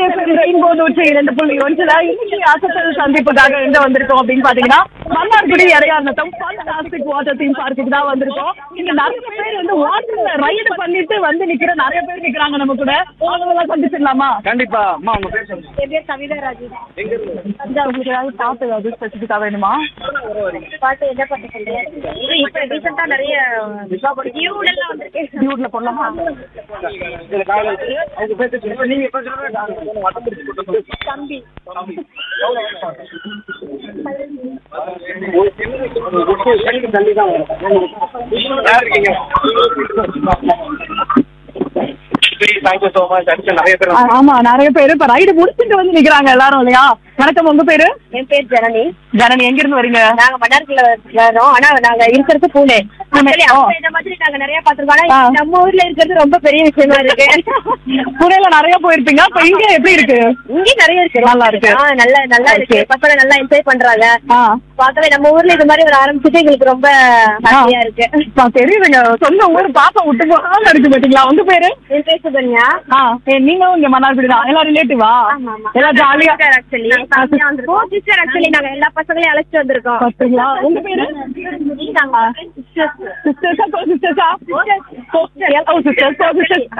Rainbow நூற்றி இரண்டு புள்ளி ஒன்றுல இன்னைக்கு அசத்தல் சந்திப்புக்காக எங்க வந்திருக்கோம் அப்படின்னு பாத்தீங்கன்னா Mannargudi Iraiyar Natham plastic water theme பார்க்குக்கு தான் வந்திருக்கோம் இங்க நிறைய பேர் வந்து வாட்டர்ல ரைடு பண்ணிட்டு வந்து நிக்கிற நிறைய பேர் நிக்கிறாங்க நம்ம கூட அவங்க எல்லாம் சந்திச்சிடலாமா கண்டிப்பா அம்மா உங்க பேர் சொல்லுங்க என் பேர் கவிதா ராஜு எங்க இருந்து இந்த உங்களுக்கு ஏதாவது பாட்டு ஏதாவது ஸ்பெசிஃபிக்கா வேணுமா பாட்டு என்ன பாட்டு சொல்றேன் இது இப்ப ரீசெண்டா நிறைய யூடெல்லாம் வந்திருக்கேன் டியூட்ல போடலாமா இதுல காலையில இருக்கு. அவங்க பேர் சொல்லுங்க நீங்க எப்ப சொல்லுங்க வட்டம் பிடிச்சு கூட்டு வந்து. தம்பி தம்பி. எவ்வளவு வயசு ஆகுது? ஒரு முப்பது செகண்ட் தள்ளி தான் வரும். யார் இருக்கீங்க தேங்க்யூ ஸோ மச் அடுத்து நிறைய பேர் ஆ- ஆமா நிறைய பேர் இப்ப ரைடு முடிச்சிட்டு வந்து நிக்கிறாங்க எல்லாரும் இல்லையா வணக்கம் உங்க பேரு என் பேர் ஜனனி ஜனனி எங்க இருந்து வரீங்க நாங்க மன்னார்குள்ள வரோம் ஆனா நாங்க இருக்கிறது பூனே பூனே, Actually, ஓ. அங்க இந்த மாதிரி நாங்க நிறைய பாத்துருக்கோம் ஆனா ஆ. நம்ம ஊர்ல இருக்கிறது ரொம்ப பெரிய விஷயமா இருக்கு புனேல நிறைய போயிருப்பீங்க அப்ப இங்க எப்படி இருக்கு இங்கேயும் நிறைய இருக்கு நல்லா இருக்கு. ஆ, நல்லா நல்லா இருக்கு Okay. பசங்க நல்லா என்ஜாய் பண்றாங்க ஆ பார்க்கவே நம்ம ஊர்ல இது மாதிரி ஒரு ஆரம்பிச்சுட்டு எங்களுக்கு ரொம்ப ஹாப்பியா இருக்கு ஆ, தெரியுதுங்க சொந்த ஊர் பாப்பா விட்டு போகாம இருக்கு பாத்தீங்களா உங்க பேரு என் பேர் சுகன்யா ஆ ஏ, நீங்களும் இங்க மன்னார்குடி தான் எல்லாம் ரிலேட்டிவா எல்லாம் ஜாலியா ஆக்சுவலி சிஸ்டர் ஆக்சுவலி நாங்க எல்லா பசங்களையும் அழைச்சிட்டு வந்திருக்கோம் பாத்தீங்களா உங்க பேரு சிஸ்டர்ஸா சிஸ்டர்ஸா சிஸ்டர்ஸா சிஸ்டர்ஸ்